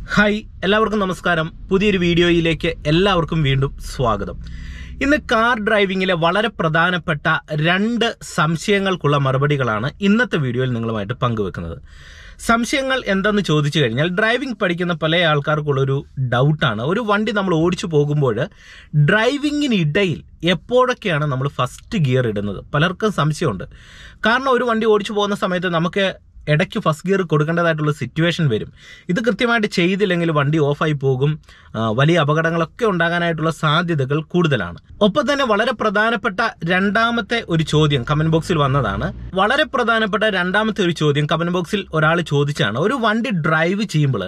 hi എല്ലാവർക്കും നമസ്കാരം പുതിയൊരു വീഡിയോയിലേക്ക് എല്ലാവർക്കും വീണ്ടും സ്വാഗതം ഇന്ന് കാർ ഡ്രൈവിംഗിലെ വളരെ പ്രധാനപ്പെട്ട രണ്ട് സംശയങ്ങൾക്കുള്ള മറുപടികളാണ് ഇന്നത്തെ വീഡിയോയിൽ നിങ്ങളുമായിട്ട് പങ്കുവെക്കുന്നത് സംശയങ്ങൾ എന്തെന്ന് ചോദിച്ചു കഴിഞ്ഞാൽ ഡ്രൈവിംഗ് പഠിക്കുന്ന പല ആൾക്കാർക്കുള്ളൊരു ഡൗട്ടാണ് ഒരു വണ്ടി നമ്മൾ ഓടിച്ചു പോകുമ്പോൾ ഡ്രൈവിങ്ങിനിടയിൽ എപ്പോഴൊക്കെയാണ് നമ്മൾ ഫസ്റ്റ് ഗിയർ ഇടുന്നത് പലർക്കും സംശയമുണ്ട് കാരണം ഒരു വണ്ടി ഓടിച്ചു പോകുന്ന സമയത്ത് നമുക്ക് ഇടയ്ക്ക് ഫസ്റ്റ് ഗിയർ കൊടുക്കേണ്ടതായിട്ടുള്ള സിറ്റുവേഷൻ വരും ഇത് കൃത്യമായിട്ട് ചെയ്തില്ലെങ്കിൽ വണ്ടി ഓഫായി പോകും ആ, വലിയ അപകടങ്ങളൊക്കെ ഉണ്ടാകാനായിട്ടുള്ള സാധ്യതകൾ കൂടുതലാണ് ഒപ്പം തന്നെ വളരെ പ്രധാനപ്പെട്ട രണ്ടാമത്തെ ഒരു ചോദ്യം കമന്റ് ബോക്സിൽ വന്നതാണ് വളരെ പ്രധാനപ്പെട്ട രണ്ടാമത്തെ ഒരു ചോദ്യം കമന്റ് ബോക്സിൽ ഒരാൾ ചോദിച്ചാണ് ഒരു വണ്ടി ഡ്രൈവ് ചെയ്യുമ്പോൾ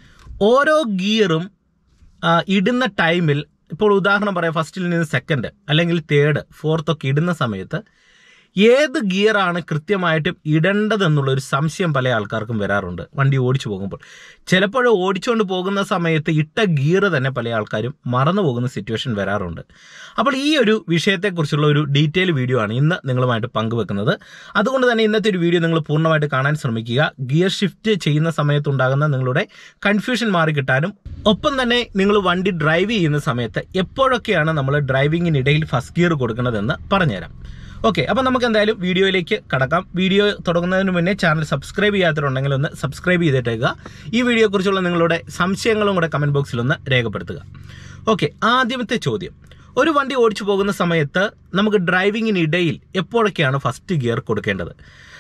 ഓരോ ഗിയറും ആ, ഇടുന്ന ടൈമിൽ ഇപ്പോൾ ഉദാഹരണം പറയാം ഫസ്റ്റിൽ നിന്ന് സെക്കൻഡ് അല്ലെങ്കിൽ തേർഡ് ഫോർത്ത് ഒക്കെ ഇടുന്ന സമയത്ത് ഏത് ഗിയറാണ് കൃത്യമായിട്ടും ഇടേണ്ടതെന്നുള്ള ഒരു സംശയം പല ആൾക്കാർക്കും വരാറുണ്ട് വണ്ടി ഓടിച്ചു പോകുമ്പോൾ ചിലപ്പോൾ ഓടിച്ചുകൊണ്ട് പോകുന്ന സമയത്ത് ഇട്ട ഗിയർ തന്നെ പല ആൾക്കാരും മറന്നു പോകുന്ന സിറ്റുവേഷൻ വരാറുണ്ട് അപ്പോൾ ഈ ഒരു വിഷയത്തെക്കുറിച്ചുള്ള ഒരു ഡീറ്റെയിൽ വീഡിയോ ആണ് ഇന്ന് നിങ്ങളുമായിട്ട് പങ്കുവെക്കുന്നത് അതുകൊണ്ട് തന്നെ ഇന്നത്തെ ഒരു വീഡിയോ നിങ്ങൾ പൂർണ്ണമായിട്ട് കാണാൻ ശ്രമിക്കുക ഗിയർ ഷിഫ്റ്റ് ചെയ്യുന്ന സമയത്തുണ്ടാകുന്ന നിങ്ങളുടെ കൺഫ്യൂഷൻ മാറി കിട്ടാനും ഒപ്പം തന്നെ നിങ്ങൾ വണ്ടി ഡ്രൈവ് ചെയ്യുന്ന സമയത്ത് എപ്പോഴൊക്കെയാണ് നമ്മൾ ഡ്രൈവിങ്ങിനിടയിൽ ഫസ്റ്റ് ഗിയർ കൊടുക്കുന്നതെന്ന് പറഞ്ഞുതരാം ഓക്കെ അപ്പം നമുക്ക് എന്തായാലും വീഡിയോയിലേക്ക് കടക്കാം വീഡിയോ തുടങ്ങുന്നതിന് മുന്നേ ചാനൽ സബ്സ്ക്രൈബ് ചെയ്യാത്തവരുണ്ടെങ്കിൽ ഒന്ന് സബ്സ്ക്രൈബ് ചെയ്തിട്ടേക്കുക ഈ വീഡിയോയെക്കുറിച്ചുള്ള നിങ്ങളുടെ സംശയങ്ങളും കൂടെ കമൻറ്റ് ബോക്സിൽ ഒന്ന് രേഖപ്പെടുത്തുക ഓക്കെ ആദ്യമത്തെ ചോദ്യം ഒരു വണ്ടി ഓടിച്ചു പോകുന്ന സമയത്ത് നമുക്ക് ഡ്രൈവിങ്ങിനിടയിൽ എപ്പോഴൊക്കെയാണ് ഫസ്റ്റ് ഗിയർ കൊടുക്കേണ്ടത്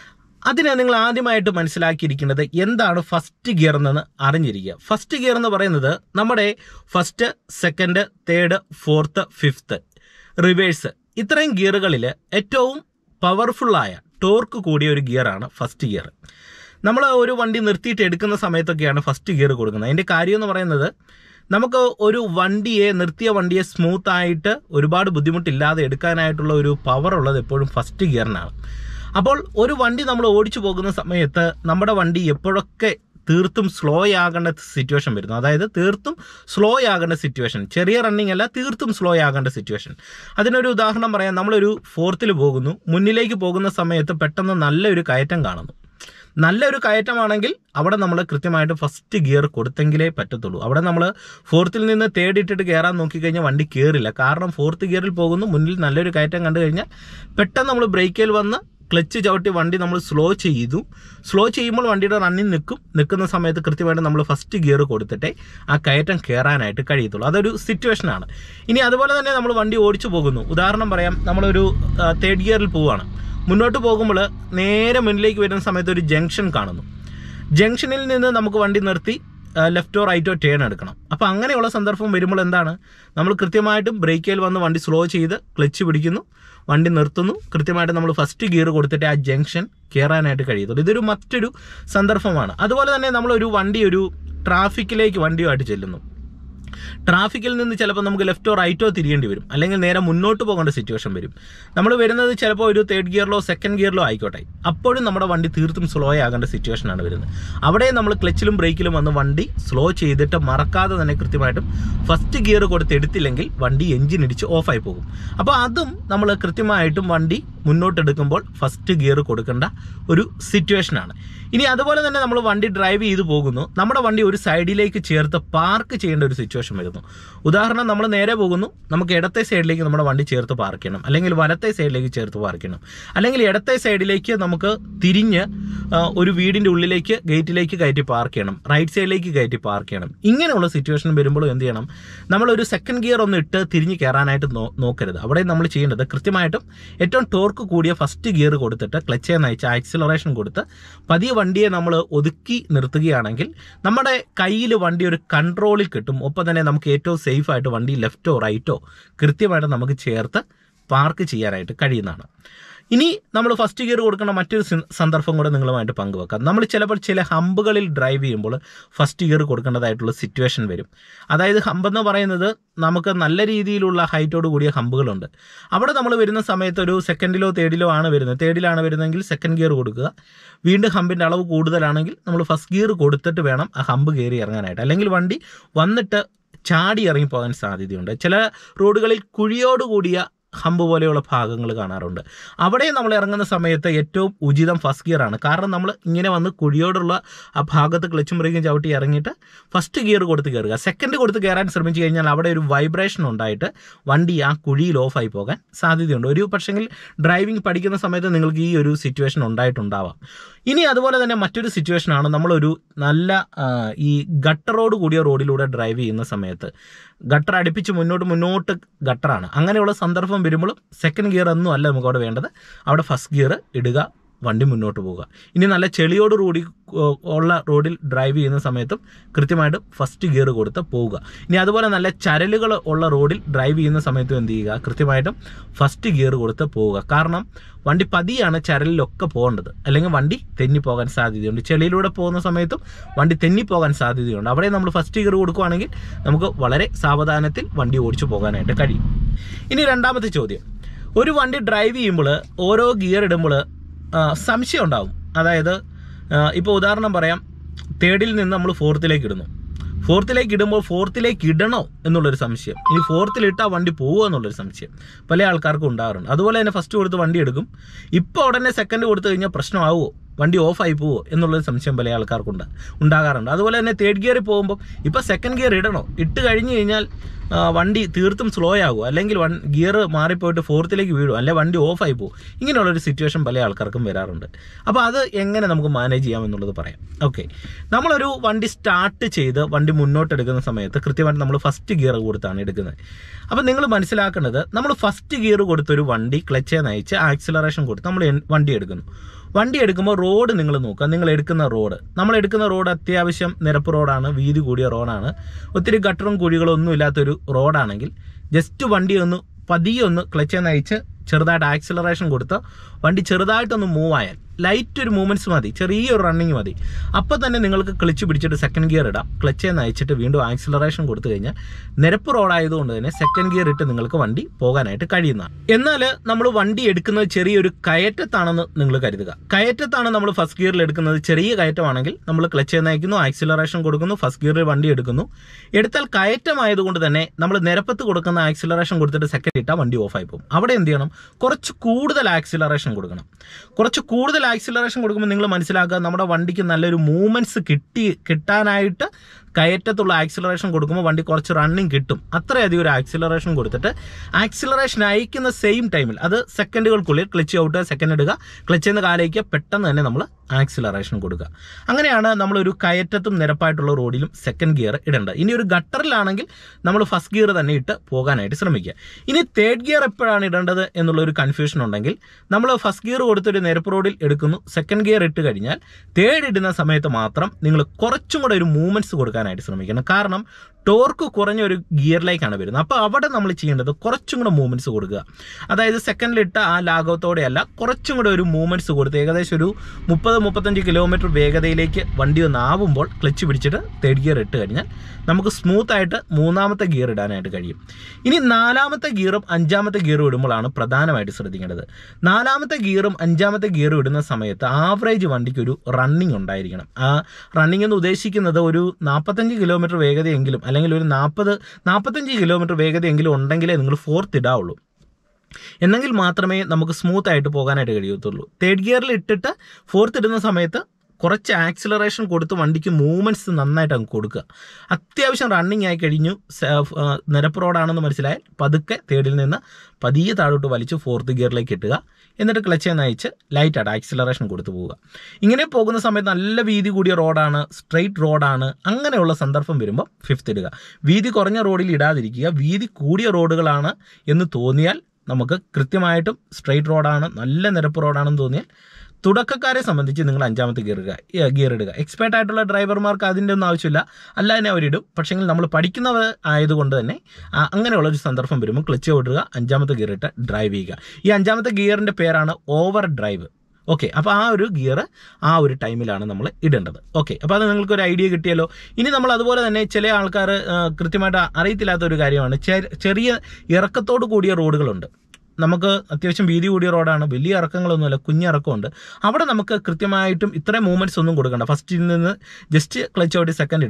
അതിന് നിങ്ങൾ ആദ്യമായിട്ട് മനസ്സിലാക്കിയിരിക്കുന്നത് എന്താണ് ഫസ്റ്റ് ഗിയർ എന്ന് അറിഞ്ഞിരിക്കുക ഫസ്റ്റ് ഗിയർ എന്ന് പറയുന്നത് നമ്മുടെ first second third fourth fifth reverse ഇത്രയും ഗിയറുകളിൽ ഏറ്റവും പവർഫുള്ളായ ടോർക്ക് കൂടിയ ഒരു ഗിയറാണ് ഫസ്റ്റ് ഗിയർ നമ്മൾ ഒരു വണ്ടി നിർത്തിയിട്ട് എടുക്കുന്ന സമയത്തൊക്കെയാണ് ഫസ്റ്റ് ഗിയർ കൊടുക്കുന്നത് അതിൻ്റെ കാര്യം എന്ന് പറയുന്നത് നമുക്ക് ഒരു വണ്ടിയെ നിർത്തിയ വണ്ടിയെ സ്മൂത്ത് ആയിട്ട് ഒരുപാട് ബുദ്ധിമുട്ടില്ലാതെ എടുക്കാനായിട്ടുള്ള ഒരു പവർ ഉള്ളത് എപ്പോഴും ഫസ്റ്റ് ഗിയറിനാണ് അപ്പോൾ ഒരു വണ്ടി നമ്മൾ ഓടിച്ചു പോകുന്ന സമയത്ത് നമ്മുടെ വണ്ടി എപ്പോഴൊക്കെ തീർത്തും സ്ലോ ആകേണ്ട സിറ്റുവേഷൻ വരുന്നു അതായത് തീർത്തും സ്ലോ ആകേണ്ട സിറ്റുവേഷൻ ചെറിയ റണ്ണിങ് അല്ല തീർത്തും സ്ലോ ആകേണ്ട സിറ്റുവേഷൻ അതിനൊരു ഉദാഹരണം പറയാം നമ്മളൊരു ഫോർത്തിൽ പോകുന്നു മുന്നിലേക്ക് പോകുന്ന സമയത്ത് പെട്ടെന്ന് നല്ലൊരു കയറ്റം കാണുന്നു നല്ലൊരു കയറ്റമാണെങ്കിൽ അവിടെ നമ്മൾ കൃത്യമായിട്ട് ഫസ്റ്റ് ഗിയർ കൊടുത്തെങ്കിലേ പറ്റത്തുള്ളൂ അവിടെ നമ്മൾ ഫോർത്തിൽ നിന്ന് തേർഡ് ഇട്ടിട്ട് കയറാൻ നോക്കിക്കഴിഞ്ഞാൽ വണ്ടി കയറില്ല കാരണം ഫോർത്ത് ഗിയറിൽ പോകുന്നു മുന്നിൽ നല്ലൊരു കയറ്റം കണ്ടു കഴിഞ്ഞാൽ പെട്ടെന്ന് നമ്മൾ ബ്രേക്കിൽ വന്ന് ക്ലച്ച് ചവിട്ടി വണ്ടി നമ്മൾ സ്ലോ ചെയ്തു സ്ലോ ചെയ്യുമ്പോൾ വണ്ടിയുടെ റണ്ണിൽ നിൽക്കും നിൽക്കുന്ന സമയത്ത് കൃത്യമായിട്ട് നമ്മൾ ഫസ്റ്റ് ഗിയർ കൊടുത്തിട്ടേ ആ കയറ്റം കയറാനായിട്ട് കഴിയത്തുള്ളൂ അതൊരു സിറ്റുവേഷനാണ് ഇനി അതുപോലെ തന്നെ നമ്മൾ വണ്ടി ഓടിച്ചു പോകുന്നു ഉദാഹരണം പറയാം നമ്മളൊരു തേർഡ് ഗിയറിൽ പോവുകയാണ് മുന്നോട്ട് പോകുമ്പോൾ നേരെ മുന്നിലേക്ക് വരുന്ന സമയത്ത് ഒരു ജംഗ്ഷൻ കാണുന്നു ജംഗ്ഷനിൽ നിന്ന് നമുക്ക് വണ്ടി നിർത്തി ലെഫ്റ്റോ റൈറ്റോ ടേൺ എടുക്കണം അപ്പോൾ അങ്ങനെയുള്ള സന്ദർഭം വരുമ്പോൾ എന്താണ് നമ്മൾ കൃത്യമായിട്ടും ബ്രേക്കിൽ വന്ന് വണ്ടി സ്ലോ ചെയ്ത് ക്ലച്ച് പിടിക്കുന്നു വണ്ടി നിർത്തുന്നു കൃത്യമായിട്ട് നമ്മൾ ഫസ്റ്റ് ഗിയർ കൊടുത്തിട്ട് ആ ജംഗ്ഷൻ കയറാനായിട്ട് കഴിയത്തുള്ളൂ ഇതൊരു മറ്റൊരു സന്ദർഭമാണ് അതുപോലെ തന്നെ നമ്മളൊരു വണ്ടി ഒരു ട്രാഫിക്കിലേക്ക് വണ്ടിയുമായിട്ട് ചെല്ലുന്നു ട്രാഫിക്കിൽ നിന്ന് ചിലപ്പോൾ നമുക്ക് ലെഫ്റ്റോ റൈറ്റോ തിരിയേണ്ടി വരും അല്ലെങ്കിൽ നേരെ മുന്നോട്ട് പോകേണ്ട സിറ്റുവേഷൻ വരും നമ്മൾ വരുന്നത് ചിലപ്പോൾ ഒരു തേർഡ് ഗിയറിലോ സെക്കൻഡ് ഗിയറിലോ ആയിക്കോട്ടെ അപ്പോഴും നമ്മുടെ വണ്ടി തീർത്തും സ്ലോ ആകേണ്ട സിറ്റുവേഷനാണ് വരുന്നത് അവിടെ നമ്മൾ ക്ലച്ചിലും ബ്രേക്കിലും വന്ന് വണ്ടി സ്ലോ ചെയ്തിട്ട് മറക്കാതെ തന്നെ കൃത്യമായിട്ടും ഫസ്റ്റ് ഗിയർ കൊടുത്ത് എടുത്തില്ലെങ്കിൽ വണ്ടി എഞ്ചിൻ ഇടിച്ച് ഓഫായി പോകും അപ്പോൾ അതും നമ്മൾ കൃത്യമായിട്ടും വണ്ടി മുന്നോട്ടെടുക്കുമ്പോൾ ഫസ്റ്റ് ഗിയർ കൊടുക്കേണ്ട ഒരു സിറ്റുവേഷനാണ് ഇനി അതുപോലെ തന്നെ നമ്മൾ വണ്ടി ഡ്രൈവ് ചെയ്ത് പോകുന്നു നമ്മുടെ വണ്ടി ഒരു സൈഡിലേക്ക് ചേർത്ത് പാർക്ക് ചെയ്യേണ്ട ഒരു സിറ്റുവേഷൻ വരുന്നു ഉദാഹരണം നമ്മൾ നേരെ പോകുന്നു നമുക്ക് ഇടത്തെ സൈഡിലേക്ക് നമ്മുടെ വണ്ടി ചേർത്ത് പാർക്ക് ചെയ്യണം അല്ലെങ്കിൽ വലത്തെ സൈഡിലേക്ക് ചേർത്ത് പാർക്ക് ചെയ്യണം അല്ലെങ്കിൽ ഇടത്തെ സൈഡിലേക്ക് നമുക്ക് തിരിഞ്ഞ് ആ, ഒരു വീടിൻ്റെ ഉള്ളിലേക്ക് ഗേറ്റിലേക്ക് കയറ്റി പാർക്ക് ചെയ്യണം റൈറ്റ് സൈഡിലേക്ക് കയറ്റി പാർക്ക് ചെയ്യണം ഇങ്ങനെയുള്ള സിറ്റുവേഷൻ വരുമ്പോൾ എന്ത് ചെയ്യണം നമ്മളൊരു സെക്കൻഡ് ഗിയർ ഒന്ന് ഇട്ട് തിരിഞ്ഞ് കയറാനായിട്ട് നോ- നോക്കരുത് അവിടെ നമ്മൾ ചെയ്യേണ്ടത് കൃത്യമായിട്ടും ഏറ്റവും ടോർക്ക് കൂടിയ ഫസ്റ്റ് ഗിയർ കൊടുത്തിട്ട് ക്ലച്ചെ നയിച്ച് ആക്സിലറേഷൻ കൊടുത്ത് പതിയെ വണ്ടിയെ നമ്മൾ ഒതുക്കി നിർത്തുകയാണെങ്കിൽ നമ്മുടെ കയ്യിൽ വണ്ടി ഒരു കൺട്രോളിൽ കിട്ടും ഒപ്പം തന്നെ നമുക്ക് ഏറ്റവും സേഫ് ആയിട്ട് വണ്ടി ലെഫ്റ്റോ റൈറ്റോ കൃത്യമായിട്ട് നമുക്ക് ചേർത്ത് പാർക്ക് ചെയ്യാനായിട്ട് കഴിയുന്നതാണ് ഇനി നമ്മൾ ഫസ്റ്റ് ഗിയർ കൊടുക്കുന്ന മറ്റൊരു സി- സന്ദർഭം കൂടെ നിങ്ങളുമായിട്ട് പങ്കുവെക്കാം നമ്മൾ ചിലപ്പോൾ ചില ഹമ്പുകളിൽ ഡ്രൈവ് ചെയ്യുമ്പോൾ ഫസ്റ്റ് ഗിയർ കൊടുക്കേണ്ടതായിട്ടുള്ള സിറ്റുവേഷൻ വരും അതായത് ഹമ്പ് എന്ന് പറയുന്നത് നമുക്ക് നല്ല രീതിയിലുള്ള ഹൈറ്റോട് കൂടിയ ഹമ്പുകളുണ്ട് അവിടെ നമ്മൾ വരുന്ന സമയത്ത് ഒരു സെക്കൻഡിലോ തേർഡിലോ ആണ് വരുന്നത് തേർഡിലാണ് വരുന്നതെങ്കിൽ സെക്കൻഡ് ഗിയർ കൊടുക്കുക വീണ്ടും ഹമ്പിൻ്റെ അളവ് കൂടുതലാണെങ്കിൽ നമ്മൾ ഫസ്റ്റ് ഗിയർ കൊടുത്തിട്ട് വേണം ആ ഹമ്പ് കയറി ഇറങ്ങാനായിട്ട് അല്ലെങ്കിൽ വണ്ടി വന്നിട്ട് ചാടി ഇറങ്ങി പോകാൻ സാധ്യതയുണ്ട് ചില റോഡുകളിൽ കുഴിയോട് കൂടിയ ഹമ്പ് പോലെയുള്ള ഭാഗങ്ങൾ കാണാറുണ്ട് അവിടെ നമ്മൾ ഇറങ്ങുന്ന സമയത്ത് ഏറ്റവും ഉചിതം ഫസ്റ്റ് ഗിയർ ആണ് കാരണം നമ്മൾ ഇങ്ങനെ വന്ന് കുഴിയോടുള്ള ആ ഭാഗത്ത് ക്ലച്ചും ബ്രേക്കും ചവിട്ടി ഇറങ്ങിയിട്ട് ഫസ്റ്റ് ഗിയർ കൊടുത്ത് കയറുക സെക്കൻഡ് കൊടുത്ത് കയറാൻ ശ്രമിച്ചു കഴിഞ്ഞാൽ അവിടെ ഒരു വൈബ്രേഷൻ ഉണ്ടായിട്ട് വണ്ടി ആ കുഴിയിൽ ഓഫായി പോകാൻ സാധ്യതയുണ്ട് ഒരു പക്ഷെങ്കിൽ ഡ്രൈവിംഗ് പഠിക്കുന്ന സമയത്ത് നിങ്ങൾക്ക് ഈ ഒരു സിറ്റുവേഷൻ ഉണ്ടായിട്ടുണ്ടാവാം ഇനി അതുപോലെ തന്നെ മറ്റൊരു സിറ്റുവേഷനാണ് നമ്മളൊരു നല്ല ആ, ഈ ഗട്ടറോട് കൂടിയ റോഡിലൂടെ ഡ്രൈവ് ചെയ്യുന്ന സമയത്ത് ഗട്ടർ അടുപ്പിച്ച് മുന്നോട്ട് മുന്നോട്ട് ഗട്ടറാണ് അങ്ങനെയുള്ള സന്ദർഭം വരുമ്പോഴും സെക്കൻഡ് ഗിയർ ഒന്നും അല്ല നമുക്ക് അവിടെ വേണ്ടത് അവിടെ ഫസ്റ്റ് ഗിയർ ഇടുക വണ്ടി മുന്നോട്ട് പോവുക ഇനി നല്ല ചെളിയോട് കൂടി ഏഹ്, ഉള്ള റോഡിൽ ഡ്രൈവ് ചെയ്യുന്ന സമയത്തും കൃത്യമായിട്ട് ഫസ്റ്റ് ഗിയർ കൊടുത്ത് പോവുക ഇനി അതുപോലെ നല്ല ചരലുകൾ ഉള്ള റോഡിൽ ഡ്രൈവ് ചെയ്യുന്ന സമയത്തും എന്ത് ചെയ്യുക കൃത്യമായിട്ടും ഫസ്റ്റ് ഗിയർ കൊടുത്ത് പോവുക കാരണം വണ്ടി പതിയാണ് ചരലിലൊക്കെ പോകേണ്ടത് അല്ലെങ്കിൽ വണ്ടി തെന്നിപ്പോകാൻ സാധ്യതയുണ്ട് ചെളിയിലൂടെ പോകുന്ന സമയത്തും വണ്ടി തെന്നിപ്പോകാൻ സാധ്യതയുണ്ട് അവിടെ നമ്മൾ ഫസ്റ്റ് ഗിയർ കൊടുക്കുകയാണെങ്കിൽ നമുക്ക് വളരെ സാവധാനത്തിൽ വണ്ടി ഓടിച്ചു പോകാനായിട്ട് കഴിയും ഇനി രണ്ടാമത്തെ ചോദ്യം ഒരു വണ്ടി ഡ്രൈവ് ചെയ്യുമ്പോൾ ഓരോ ഗിയർ ഇടുമ്പോൾ സംശയം ഉണ്ടാവും അതായത് ഇപ്പോൾ ഉദാഹരണം പറയാം തേർഡിൽ നിന്ന് നമ്മൾ ഫോർത്തിലേക്ക് ഇടുന്നു ഫോർത്തിലേക്ക് ഇടുമ്പോൾ ഫോർത്തിലേക്ക് ഇടണോ എന്നുള്ളൊരു സംശയം ഇനി ഫോർത്തിൽ ഇട്ടാൽ വണ്ടി പോകുമോ എന്നുള്ളൊരു സംശയം പല ആൾക്കാർക്കും ഉണ്ടാകാറുണ്ട് അതുപോലെ തന്നെ ഫസ്റ്റ് കൊടുത്ത് വണ്ടി എടുക്കും ഇപ്പോൾ ഉടനെ സെക്കൻഡ് കൊടുത്തു കഴിഞ്ഞാൽ പ്രശ്നമാവുമോ വണ്ടി ഓഫായി പോവോ എന്നുള്ളൊരു സംശയം പല ആൾക്കാർക്കുണ്ട് ഉണ്ടാകാറുണ്ട് അതുപോലെ തന്നെ തേർഡ് ഗിയറിൽ പോകുമ്പോൾ ഇപ്പോൾ സെക്കൻഡ് ഗിയർ ഇടണോ ഇട്ട് കഴിഞ്ഞ് കഴിഞ്ഞാൽ ആ, വണ്ടി തീർത്തും സ്ലോ ആകുമോ അല്ലെങ്കിൽ വൺ ഗിയർ മാറിപ്പോയിട്ട് ഫോർത്തിലേക്ക് വീഴും അല്ലെങ്കിൽ വണ്ടി ഓഫായി പോകും ഇങ്ങനെയുള്ളൊരു സിറ്റുവേഷൻ പല ആൾക്കാർക്കും വരാറുണ്ട് അപ്പോൾ അത് എങ്ങനെ നമുക്ക് മാനേജ് ചെയ്യാം എന്നുള്ളത് പറയാം ഓക്കെ നമ്മളൊരു വണ്ടി സ്റ്റാർട്ട് ചെയ്ത് വണ്ടി മുന്നോട്ട് എടുക്കുന്ന സമയത്ത് കൃത്യമായിട്ട് നമ്മൾ ഫസ്റ്റ് ഗിയർ കൊടുത്താണ് എടുക്കുന്നത് അപ്പോൾ നിങ്ങൾ മനസ്സിലാക്കേണ്ടത് നമ്മൾ ഫസ്റ്റ് ഗിയർ കൊടുത്തൊരു വണ്ടി ക്ലച്ചെ നയിച്ച് ആക്സിലറേഷൻ കൊടുത്ത് നമ്മൾ എൻ- വണ്ടി എടുക്കുന്നു വണ്ടി എടുക്കുമ്പോൾ റോഡ് നിങ്ങൾ നോക്കുക നിങ്ങൾ എടുക്കുന്ന റോഡ് നമ്മൾ എടുക്കുന്ന റോഡ് അത്യാവശ്യം നിരപ്പ് റോഡാണ് വീതി കൂടിയ റോഡാണ് ഒത്തിരി ഗട്ടറും കുഴികളും ഒന്നും ഇല്ലാത്തൊരു റോഡാണെങ്കിൽ ജസ്റ്റ് വണ്ടി ഒന്ന് പതിയെ ഒന്ന് ക്ലച്ചെ നയിച്ച് ചെറുതായിട്ട് ആക്സിലറേഷൻ കൊടുത്ത് വണ്ടി ചെറുതായിട്ടൊന്ന് മൂവ് ആയാൽ ലൈറ്റ് ഒരു മൂവ്മെന്റ്സ് മതി ചെറിയൊരു റണ്ണിങ് മതി അപ്പോൾ തന്നെ നിങ്ങൾക്ക് ക്ലച്ച് പിടിച്ചിട്ട് സെക്കൻഡ് ഗിയർ ഇടാം ക്ലച്ചെ നയിച്ചിട്ട് വീണ്ടും ആക്സിലറേഷൻ കൊടുത്തു കഴിഞ്ഞാൽ നിരപ്പ് റോഡായതുകൊണ്ട് തന്നെ സെക്കൻഡ് ഗിയർ ഇട്ട് നിങ്ങൾക്ക് വണ്ടി പോകാനായിട്ട് കഴിയുന്നതാണ് എന്നാൽ നമ്മൾ വണ്ടി എടുക്കുന്നത് ചെറിയൊരു കയറ്റത്താണെന്ന് നിങ്ങൾ കരുതുക കയറ്റത്താണ് നമ്മൾ ഫസ്റ്റ് ഗിയറിൽ എടുക്കുന്നത് ചെറിയ കയറ്റമാണെങ്കിൽ നമ്മൾ ക്ലച്ച് നയിക്കുന്നു ആക്സിലറേഷൻ കൊടുക്കുന്നു ഫസ്റ്റ് ഗിയറിൽ വണ്ടി എടുക്കുന്നു എടുത്താൽ കയറ്റമായതുകൊണ്ട് തന്നെ നമ്മൾ നിരപ്പത്ത് കൊടുക്കുന്ന ആക്സിലറേഷൻ കൊടുത്തിട്ട് സെക്കൻഡ് ഇട്ടാൽ വണ്ടി ഓഫായി പോകും അവിടെ എന്ത് ചെയ്യണം കുറച്ച് കൂടുതൽ ആക്സിലറേഷൻ കൊടുക്കണം കുറച്ച് കൂടുതൽ ആക്സിലറേഷൻ കൊടുക്കുമ്പോൾ നിങ്ങൾ മനസ്സിലാക്കുക നമ്മുടെ വണ്ടിക്ക് നല്ലൊരു മൂവ്മെന്റ്സ് കിട്ടി കിട്ടാനായിട്ട് കയറ്റത്തുള്ള ആക്സിലറേഷൻ കൊടുക്കുമ്പോൾ വണ്ടി കുറച്ച് റണ്ണിങ് കിട്ടും അത്രയധികം ഒരു ആക്സിലറേഷൻ കൊടുത്തിട്ട് ആക്സിലറേഷൻ അയക്കുന്ന സെയിം ടൈമിൽ അത് സെക്കൻഡുകൾക്കുള്ളിൽ ക്ലച്ച് ഔട്ട് സെക്കൻഡ് ഇടുക ക്ലച്ച് എന്ന് കാലേക്ക് പെട്ടെന്ന് തന്നെ നമ്മൾ ആക്സിലറേഷൻ കൊടുക്കുക അങ്ങനെയാണ് നമ്മളൊരു കയറ്റത്തും നിരപ്പായിട്ടുള്ള റോഡിലും സെക്കൻഡ് ഗിയർ ഇടേണ്ടത് ഇനി ഒരു ഗട്ടറിലാണെങ്കിൽ നമ്മൾ ഫസ്റ്റ് ഗിയർ തന്നെ ഇട്ട് പോകാനായിട്ട് ശ്രമിക്കുക ഇനി തേർഡ് ഗിയർ എപ്പോഴാണ് ഇടേണ്ടത് എന്നുള്ള ഒരു കൺഫ്യൂഷൻ ഉണ്ടെങ്കിൽ നമ്മൾ ഫസ്റ്റ് ഗിയർ കൊടുത്തൊരു നിരപ്പ് റോഡിൽ എടുക്കുന്നു സെക്കൻഡ് ഗിയർ ഇട്ട് കഴിഞ്ഞാൽ തേർഡ് ഇടുന്ന സമയത്ത് മാത്രം നിങ്ങൾ കുറച്ചും കൂടെ ഒരു മൂവ്മെന്റ്സ് കൊടുക്കാനായിട്ട് ശ്രമിക്കണം കാരണം ടോർക്ക് കുറഞ്ഞ ഒരു ഗിയറിലേക്കാണ് വരുന്നത് അപ്പോൾ അവിടെ നമ്മൾ ചെയ്യേണ്ടത് കുറച്ചും കൂടെ മൂവ്മെന്റ്സ് കൊടുക്കുക അതായത് സെക്കൻഡിലിട്ട ആ ലാഘവത്തോടെയല്ല കുറച്ചും കൂടെ ഒരു മൂവ്മെന്റ്സ് കൊടുത്ത് ഏകദേശം ഒരു മുപ്പത് മുപ്പത്തഞ്ച് കിലോമീറ്റർ വേഗതയിലേക്ക് വണ്ടി ഒന്ന് ആവുമ്പോൾ ക്ലച്ച് പിടിച്ചിട്ട് തേർഡ് ഗിയർ ഇട്ട് കഴിഞ്ഞാൽ നമുക്ക് സ്മൂത്ത് ആയിട്ട് മൂന്നാമത്തെ ഗിയർ ഇടാനായിട്ട് കഴിയും ഇനി നാലാമത്തെ ഗിയറും അഞ്ചാമത്തെ ഗിയറും ഇടുമ്പോഴാണ് പ്രധാനമായിട്ട് ശ്രദ്ധിക്കേണ്ടത് നാലാമത്തെ ഗിയറും അഞ്ചാമത്തെ ഗിയറും ഇടുന്ന സമയത്ത് ആവറേജ് വണ്ടിക്ക് ഒരു റണ്ണിങ് ഉണ്ടായിരിക്കണം ആ റണ്ണിങ് എന്ന് ഉദ്ദേശിക്കുന്നത് ഒരു നാൽപ്പത്തഞ്ച് കിലോമീറ്റർ വേഗതയെങ്കിലും അല്ലെങ്കിൽ ഒരു നാൽപ്പത് നാൽപ്പത്തഞ്ച് കിലോമീറ്റർ വേഗതയെങ്കിലും ഉണ്ടെങ്കിലേ നിങ്ങൾ ഫോർത്ത് ഇടാവുള്ളൂ എന്നെങ്കിൽ മാത്രമേ നമുക്ക് സ്മൂത്ത് ആയിട്ട് പോകാനായിട്ട് കഴിയത്തുള്ളൂ തേർഡ് ഗിയറിൽ ഇട്ടിട്ട് ഫോർത്ത് ഇടുന്ന സമയത്ത് കുറച്ച് ആക്സിലറേഷൻ കൊടുത്ത് വണ്ടിക്ക് മൂവ്മെൻറ്റ്സ് നന്നായിട്ട് അങ്ങ് കൊടുക്കുക അത്യാവശ്യം റണ്ണിങ് ആയി കഴിഞ്ഞു സ- ആ, നിരപ്പ് റോഡാണെന്ന് മനസ്സിലായാൽ പതുക്കെ തേർഡിൽ നിന്ന് പതിയെ താഴോട്ട് വലിച്ച് ഫോർത്ത് ഗിയറിലേക്ക് ഇട്ടുക എന്നിട്ട് ക്ലച്ച് നയിച്ച് ലൈറ്റായിട്ട് ആക്സിലറേഷൻ കൊടുത്തു പോവുക ഇങ്ങനെ പോകുന്ന സമയത്ത് നല്ല വീതി കൂടിയ റോഡാണ് സ്ട്രെയിറ്റ് റോഡാണ് അങ്ങനെയുള്ള സന്ദർഭം വരുമ്പോൾ ഫിഫ്ത്ത് ഇടുക വീതി കുറഞ്ഞ റോഡിൽ ഇടാതിരിക്കുക വീതി കൂടിയ റോഡുകളാണ് എന്ന് തോന്നിയാൽ നമുക്ക് കൃത്യമായിട്ടും സ്ട്രെയിറ്റ് റോഡാണ് നല്ല നിരപ്പ് റോഡാണെന്ന് തോന്നിയാൽ തുടക്കക്കാരെ സംബന്ധിച്ച് നിങ്ങൾ അഞ്ചാമത്തെ ഗിയർ ഇടുക ഏ, ഗിയർ ഇടുക എക്സ്പേർട്ട് ആയിട്ടുള്ള ഡ്രൈവർമാർക്ക് അതിൻ്റെ ഒന്നും ആവശ്യമില്ല അല്ല തന്നെ അവരിടും പക്ഷേങ്കിൽ നമ്മൾ പഠിക്കുന്നവർ ആയതുകൊണ്ട് തന്നെ ആ, അങ്ങനെയുള്ള ഒരു സന്ദർഭം വരുമ്പോൾ ക്ലച്ച് വിടുക അഞ്ചാമത്തെ ഗിയർ ഇട്ട് ഡ്രൈവ് ചെയ്യുക ഈ അഞ്ചാമത്തെ ഗിയറിൻ്റെ പേരാണ് ഓവർ ഡ്രൈവ് ഓക്കെ അപ്പോൾ ആ ഒരു ഗിയർ ആ ഒരു ടൈമിലാണ് നമ്മൾ ഇടേണ്ടത് ഓക്കെ അപ്പോൾ അത് നിങ്ങൾക്ക് ഒരു ഐഡിയ കിട്ടിയല്ലോ ഇനി നമ്മൾ അതുപോലെ തന്നെ ചില ആൾക്കാർ കൃത്യമായിട്ട് അറിയത്തില്ലാത്ത ഒരു കാര്യമാണ് ചെ- ചെറിയ ഇറക്കത്തോട് കൂടിയ റോഡുകളുണ്ട് നമുക്ക് അത്യാവശ്യം വീതി കൂടിയ റോഡാണ് വലിയ ഇറക്കങ്ങളൊന്നുമല്ല കുഞ്ഞിറക്കമുണ്ട് അവിടെ നമുക്ക് കൃത്യമായിട്ടും ഇത്രയും മൂവ്മെന്റ്സ് ഒന്നും കൊടുക്കണ്ട ഫസ്റ്റിൽ നിന്ന് ജസ്റ്റ് ക്ലച്ച് ഔട്ട് സെക്കൻഡ് ഇടുക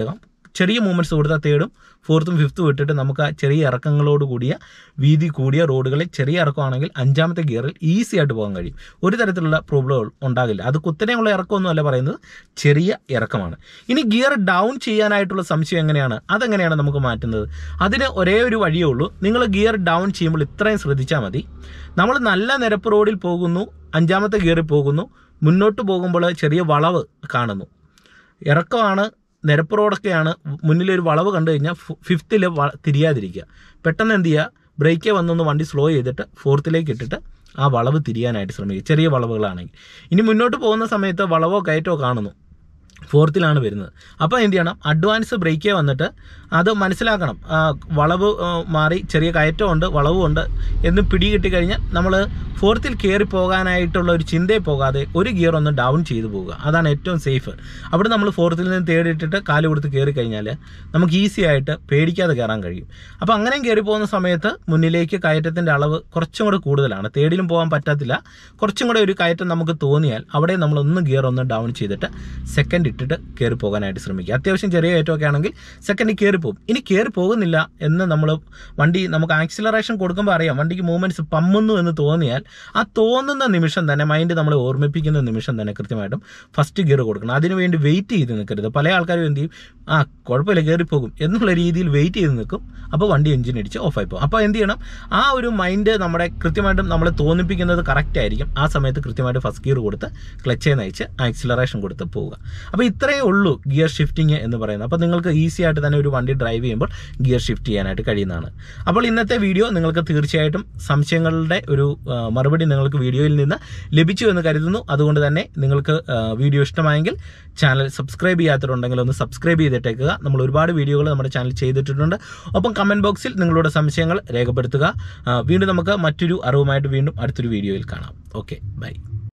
ചെറിയ മൂവ്മെൻറ്റ്സ് കൊടുത്താൽ തേർഡും ഫോർത്തും ഫിഫ്ത്തും ഇട്ടിട്ട് നമുക്ക് ആ ചെറിയ ഇറക്കങ്ങളോട് കൂടിയ വീതി കൂടിയ റോഡുകളിൽ ചെറിയ ഇറക്കമാണെങ്കിൽ അഞ്ചാമത്തെ ഗിയറിൽ ഈസി ആയിട്ട് പോകാൻ കഴിയും ഒരു തരത്തിലുള്ള പ്രോബ്ലം ഉണ്ടാകില്ല അത് കുത്തനെയുള്ള ഇറക്കമൊന്നും അല്ല പറയുന്നത് ചെറിയ ഇറക്കമാണ് ഇനി ഗിയർ ഡൗൺ ചെയ്യാനായിട്ടുള്ള സംശയം എങ്ങനെയാണ് അതെങ്ങനെയാണ് നമുക്ക് മാറ്റുന്നത് അതിന് ഒരേ ഒരു വഴിയേ ഉള്ളൂ നിങ്ങൾ ഗിയർ ഡൗൺ ചെയ്യുമ്പോൾ ഇത്രയും ശ്രദ്ധിച്ചാൽ മതി നമ്മൾ നല്ല നിരപ്പ് റോഡിൽ പോകുന്നു അഞ്ചാമത്തെ ഗിയറിൽ പോകുന്നു മുന്നോട്ട് പോകുമ്പോൾ ചെറിയ വളവ് കാണുന്നു ഇറക്കമാണ് നിരപ്പ് റോഡൊക്കെയാണ് മുന്നിലൊരു വളവ് കണ്ടു കഴിഞ്ഞാൽ ഫിഫ്ത്തിൽ തിരിയാതിരിക്കുക പെട്ടെന്ന് എന്ത് ചെയ്യുക ബ്രേക്കേ വന്നൊന്ന് വണ്ടി സ്ലോ ചെയ്തിട്ട് ഫോർത്തിലേക്ക് ഇട്ടിട്ട് ആ വളവ് തിരിയാനായിട്ട് ശ്രമിക്കുക ചെറിയ വളവുകളാണെങ്കിൽ ഇനി മുന്നോട്ട് പോകുന്ന സമയത്ത് വളവോ കയറ്റോ കാണുന്നു ഫോർത്തിലാണ് വരുന്നത് അപ്പോൾ എന്ത് ചെയ്യണം അഡ്വാൻസ് ബ്രേക്കേ വന്നിട്ട് അത് മനസ്സിലാക്കണം ആ, വളവ് ആ, മാറി ചെറിയ കയറ്റമുണ്ട് വളവുമുണ്ട് എന്ന് പിടികിട്ടി കഴിഞ്ഞാൽ നമ്മൾ ഫോർത്തിൽ കയറി പോകാനായിട്ടുള്ള ഒരു ചിന്തയിൽ പോകാതെ ഒരു ഗിയർ ഒന്ന് ഡൗൺ ചെയ്തു പോവുക അതാണ് ഏറ്റവും സേഫ് അവിടെ നമ്മൾ ഫോർത്തിൽ നിന്ന് തേടിയിട്ടിട്ട് കാല് കൊടുത്ത് കയറി കഴിഞ്ഞാൽ നമുക്ക് ഈസി ആയിട്ട് പേടിക്കാതെ കയറാൻ കഴിയും അപ്പോൾ അങ്ങനെയും കയറി പോകുന്ന സമയത്ത് മുന്നിലേക്ക് കയറ്റത്തിൻ്റെ അളവ് കുറച്ചും കൂടെ കൂടുതലാണ് തേടിലും പോകാൻ പറ്റത്തില്ല കുറച്ചും കൂടെ ഒരു കയറ്റം നമുക്ക് തോന്നിയാൽ അവിടെ നമ്മൾ ഒന്ന് ഗിയർ ഒന്ന് ഡൗൺ ചെയ്തിട്ട് സെക്കൻഡ് ഇട്ടിട്ട് കയറി പോകാനായിട്ട് ശ്രമിക്കുക അത്യാവശ്യം ചെറിയ കയറ്റമൊക്കെ ആണെങ്കിൽ സെക്കൻഡ് കയറി പോകും ഇനി കയറി പോകുന്നില്ല എന്ന് നമ്മൾ വണ്ടി നമുക്ക് ആക്സിലറേഷൻ കൊടുക്കുമ്പോൾ അറിയാം വണ്ടിക്ക് മൂവ്മെൻറ്റ്സ് പമ്മുന്നു എന്ന് തോന്നിയാൽ ആ തോന്നുന്ന നിമിഷം തന്നെ മൈൻഡ് നമ്മളെ ഓർമ്മിപ്പിക്കുന്ന നിമിഷം തന്നെ കൃത്യമായിട്ടും ഫസ്റ്റ് ഗിയർ കൊടുക്കണം അതിനുവേണ്ടി വെയിറ്റ് ചെയ്ത് നിൽക്കരുത് പല ആൾക്കാരും എന്ത് ചെയ്യും ആ കുഴപ്പമില്ല കയറി പോകും എന്നുള്ള രീതിയിൽ വെയിറ്റ് ചെയ്ത് നിൽക്കും അപ്പോൾ വണ്ടി എഞ്ചിൻ അടിച്ച് ഓഫായി പോകും അപ്പോൾ എന്ത് ചെയ്യണം ആ ഒരു മൈൻഡ് നമ്മുടെ കൃത്യമായിട്ടും നമ്മളെ തോന്നിപ്പിക്കുന്നത് കറക്റ്റ് ആയിരിക്കും ആ സമയത്ത് കൃത്യമായിട്ട് ഫസ്റ്റ് ഗിയർ കൊടുത്ത് ക്ലച്ചേ നയിച്ച് ആക്സിലറേഷൻ കൊടുത്ത് പോവുക അപ്പോൾ ഇത്രയേ ഉള്ളൂ ഗിയർ ഷിഫ്റ്റിംഗ് എന്ന് പറയുന്നത് അപ്പോൾ നിങ്ങൾക്ക് ഈസി ആയിട്ട് തന്നെ ഒരു വണ്ടി ഡ്രൈവ് ചെയ്യുമ്പോൾ ഗിയർ ഷിഫ്റ്റ് ചെയ്യാനായിട്ട് കഴിയുന്നതാണ് അപ്പോൾ ഇന്നത്തെ വീഡിയോ നിങ്ങൾക്ക് തീർച്ചയായിട്ടും സംശയങ്ങളുടെ ഒരു ആ, മറുപടി നിങ്ങൾക്ക് വീഡിയോയിൽ നിന്ന് ലഭിച്ചു എന്ന് കരുതുന്നു അതുകൊണ്ട് തന്നെ നിങ്ങൾക്ക് ആ, വീഡിയോ ഇഷ്ടമായെങ്കിൽ ചാനൽ സബ്സ്ക്രൈബ് ചെയ്യാത്തവരുണ്ടെങ്കിൽ ഒന്ന് സബ്സ്ക്രൈബ് ചെയ്തിട്ടേക്കുക നമ്മൾ ഒരുപാട് വീഡിയോകൾ നമ്മുടെ ചാനൽ ചെയ്തിട്ടുണ്ട് ഒപ്പം കമൻറ്റ് ബോക്സിൽ നിങ്ങളുടെ സംശയങ്ങൾ രേഖപ്പെടുത്തുക ആ, വീണ്ടും നമുക്ക് മറ്റൊരു അറിവുമായിട്ട് വീണ്ടും അടുത്തൊരു വീഡിയോയിൽ കാണാം ഓക്കെ ബൈ